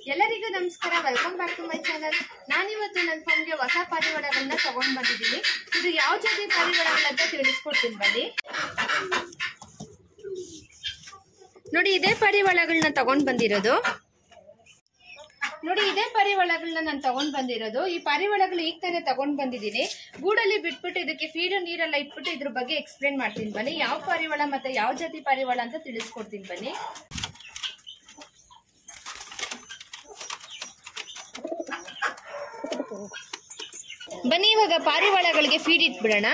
ಎಲ್ಲರಿಗೂ ನಮಸ್ಕಾರ welcome back to my channel ನಾನಿವತ್ತು ನನ್ನ ಫೋನ್ಗೆ ಹೊಸ ಪಾರಿವಾಳಗಳನ್ನ ತಗೊಂಡ್ ಬಂದಿದ್ದೀನಿ ಇದು ಯಾವ ಜಾತಿ ಪಾರಿವಾಳಗಳಂತ ತಿಳಿಸ್ಕೊಡ್ತೀನಿ ಬನ್ನಿ ನೋಡಿ ಇದೇ ಪಾರಿವಾಳಗಳನ್ನ ತಗೊಂಡ್ ಬಂದಿರೋದು ನೋಡಿ ಇದೇ ಪಾರಿವಾಳಗಳನ್ನ ನಾನು ತಗೊಂಡ್ ಬಂದಿರೋದು ಈ ಪಾರಿವಾಳಗಳು ಈಗ ತಾನೇ ತಗೊಂಡ್ ಬಂದಿದ್ದೀನಿ ಗೂಡಲ್ಲಿ ಬಿಟ್ಬಿಟ್ಟು ಇದಕ್ಕೆ ಫೀಡ್ ನೀರೆಲ್ಲ ಇಟ್ಬಿಟ್ಟು ಇದ್ರ ಬಗ್ಗೆ ಎಕ್ಸ್ಪ್ಲೇನ್ ಮಾಡ್ತೀನಿ ಬನ್ನಿ ಯಾವ ಪಾರಿವಾಳ ಮತ್ತೆ ಯಾವ ಜಾತಿ ಪಾರಿವಾಳ ಅಂತ ತಿಳಿಸ್ಕೊಡ್ತೀನಿ ಬನ್ನಿ ಬನ್ನಿ ಇವಾಗ ಪಾರಿವಾಳಗಳಿಗೆ ಫೀಡ್ ಇಟ್ಬಿಡೋಣ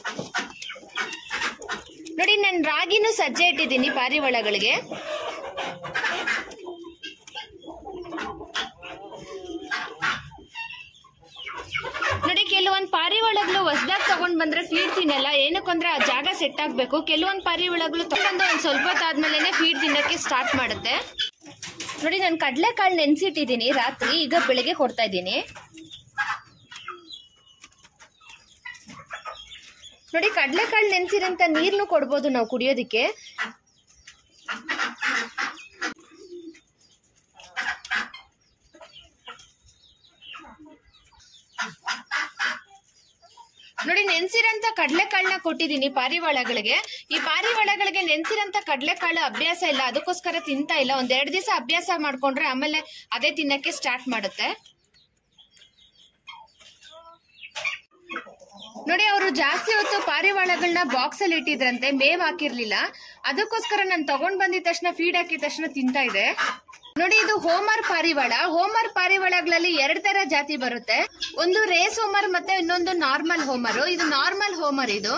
ನೋಡಿ ನಾನು ರಾಗಿನೂ ಸಜ್ಜೆ ಇಟ್ಟಿದ್ದೀನಿ ಪಾರಿವಾಳಗಳಿಗೆ ನೋಡಿ ಕೆಲವೊಂದ್ ಪಾರಿವಾಳಗಳು ಹೊಸದಾಗಿ ತಗೊಂಡ್ ಬಂದ್ರೆ ಫೀಡ್ ತಿನ್ನಲ್ಲ ಏನಕ್ಕಂದ್ರೆ ಆ ಜಾಗ ಸೆಟ್ ಆಗ್ಬೇಕು ಕೆಲವೊಂದ್ ಪಾರಿವಾಳಗಳು ತಗೊಂಡು ಒಂದ್ ಸ್ವಲ್ಪ ಹೊತ್ತಾದ್ಮೇಲೆ ಫೀಡ್ ತಿನ್ನಕ್ಕೆ ಸ್ಟಾರ್ಟ್ ಮಾಡುತ್ತೆ ನೋಡಿ ನಾನು ಕಡಲೆಕಾಳು ನೆನ್ಸಿಟ್ಟಿದ್ದೀನಿ ರಾತ್ರಿ ಈಗ ಬೆಳಿಗ್ಗೆ ಕೊಡ್ತಾ ಇದ್ದೀನಿ ನೋಡಿ ಕಡಲೆಕಾಳು ನೆನ್ಸಿರಂತ ನೀರ್ನು ಕೊಡ್ಬೋದು ನಾವು ಕುಡಿಯೋದಿಕ್ಕೆ ನೋಡಿ ನೆನ್ಸಿರಂತ ಕಡಲೆಕಾಳನ್ನ ಕೊಟ್ಟಿದ್ದೀನಿ ಪಾರಿವಾಳಗಳಿಗೆ ಈ ಪಾರಿವಾಳಗಳಿಗೆ ನೆನ್ಸಿರಂತ ಕಡಲೆಕಾಳು ಅಭ್ಯಾಸ ಇಲ್ಲ ಅದಕ್ಕೋಸ್ಕರ ತಿಂತಾ ಇಲ್ಲ ಒಂದೆರಡು ದಿವಸ ಅಭ್ಯಾಸ ಮಾಡ್ಕೊಂಡ್ರೆ ಆಮೇಲೆ ಅದೇ ತಿನ್ನಕ್ಕೆ ಸ್ಟಾರ್ಟ್ ಮಾಡುತ್ತೆ ನೋಡಿ ಅವರು ಜಾಸ್ತಿ ಹೊತ್ತು ಪಾರಿವಾಳಗಳನ್ನ ಬಾಕ್ಸ್ ಅಲ್ಲಿ ಇಟ್ಟಿದ್ರಂತೆ ಮೇವ್ ಹಾಕಿರ್ಲಿಲ್ಲ ಅದಕ್ಕೋಸ್ಕರ ನಾನು ತಗೊಂಡ್ ಬಂದಿದ ತಕ್ಷಣ ಫೀಡ್ ಹಾಕಿದ ತಕ್ಷಣ ತಿಂತಾ ಇದೆ ನೋಡಿ ಇದು ಹೋಮರ್ ಪಾರಿವಾಳ ಹೋಮರ್ ಪಾರಿವಾಳಗಳಲ್ಲಿ ಎರಡ್ ತರ ಜಾತಿ ಬರುತ್ತೆ ಒಂದು ರೇಸ್ ಹೋಮರ್ ಮತ್ತೆ ಇನ್ನೊಂದು ನಾರ್ಮಲ್ ಹೋಮರ್ ಇದು ನಾರ್ಮಲ್ ಹೋಮರ್ ಇದು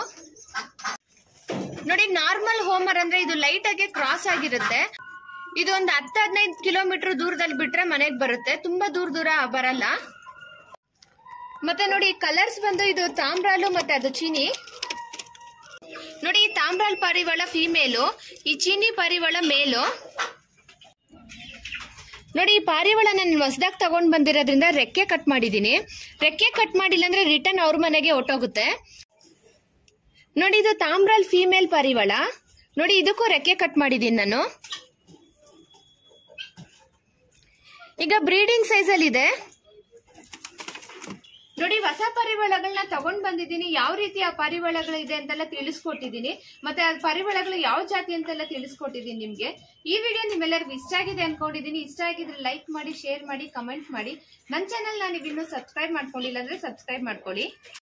ನೋಡಿ ನಾರ್ಮಲ್ ಹೋಮರ್ ಅಂದ್ರೆ ಇದು ಲೈಟ್ ಆಗಿ ಕ್ರಾಸ್ ಆಗಿರುತ್ತೆ ಇದು ಒಂದು ಹತ್ತು ಹದಿನೈದು ಕಿಲೋಮೀಟರ್ ದೂರದಲ್ಲಿ ಬಿಟ್ರೆ ಮನೆಗೆ ಬರುತ್ತೆ ತುಂಬಾ ದೂರ ದೂರ ಬರಲ್ಲ ಮತ್ತೆ ನೋಡಿ ಕಲರ್ಸ್ ಬಂದು ಇದು ತಾಮ್ರಾಲು ಮತ್ತೆ ಅದು ಚೀನಿ ನೋಡಿ ಈ ತಾಮ್ರಾಲ್ ಪಾರಿವಾಳ ಫೀಮೇಲು ಈ ಚೀನಿ ಪಾರಿವಾಳ ಮೇಲು ನೋಡಿ ಈ ಪಾರಿವಾಳ ನಾನು ಹೊಸದಾಗಿ ತಗೊಂಡ್ ಬಂದಿರೋದ್ರಿಂದ ರೆಕ್ಕೆ ಕಟ್ ಮಾಡಿದೀನಿ ರೆಕ್ಕೆ ಕಟ್ ಮಾಡಿಲ್ಲ ಅಂದ್ರೆ ರಿಟರ್ನ್ ಅವ್ರ ಮನೆಗೆ ಹೊಟ್ಟೋಗುತ್ತೆ ನೋಡಿ ಇದು ತಾಮ್ರಾಲ್ ಫೀಮೇಲ್ ಪಾರಿವಾಳ ನೋಡಿ ಇದಕ್ಕೂ ರೆಕ್ಕೆ ಕಟ್ ಮಾಡಿದೀನಿ ನಾನು ಈಗ ಬ್ರೀಡಿಂಗ್ ಸೈಜ್ ಅಲ್ಲಿ ಇದೆ ನೋಡಿ ಹೊಸ ಪರಿವಾಳಗಳನ್ನ ತಗೊಂಡ್ ಬಂದಿದ್ದೀನಿ ಯಾವ ರೀತಿ ಆ ಪರಿವಾಳಗಳು ಇದೆ ಅಂತೆಲ್ಲ ತಿಳಿಸ್ಕೊಟ್ಟಿದ್ದೀನಿ ಮತ್ತೆ ಆ ಪರಿವಾಳಗಳು ಯಾವ ಜಾತಿ ಅಂತೆಲ್ಲ ತಿಳಿಸ್ಕೊಟ್ಟಿದ್ದೀನಿ ನಿಮ್ಗೆ ಈ ವಿಡಿಯೋ ನಿಮ್ಮೆಲ್ಲರಿಗೂ ಇಷ್ಟ ಆಗಿದೆ ಅನ್ಕೊಂಡಿದ್ದೀನಿ ಇಷ್ಟ ಆಗಿದ್ರೆ ಲೈಕ್ ಮಾಡಿ ಶೇರ್ ಮಾಡಿ ಕಮೆಂಟ್ ಮಾಡಿ ನನ್ನ ಚಾನಲ್ ನಾನು ಇನ್ನೂ ಸಬ್ಸ್ಕ್ರೈಬ್ ಮಾಡ್ಕೊಂಡಿಲ್ಲ ಅಂದ್ರೆ ಸಬ್ಸ್ಕ್ರೈಬ್ ಮಾಡ್ಕೊಳ್ಳಿ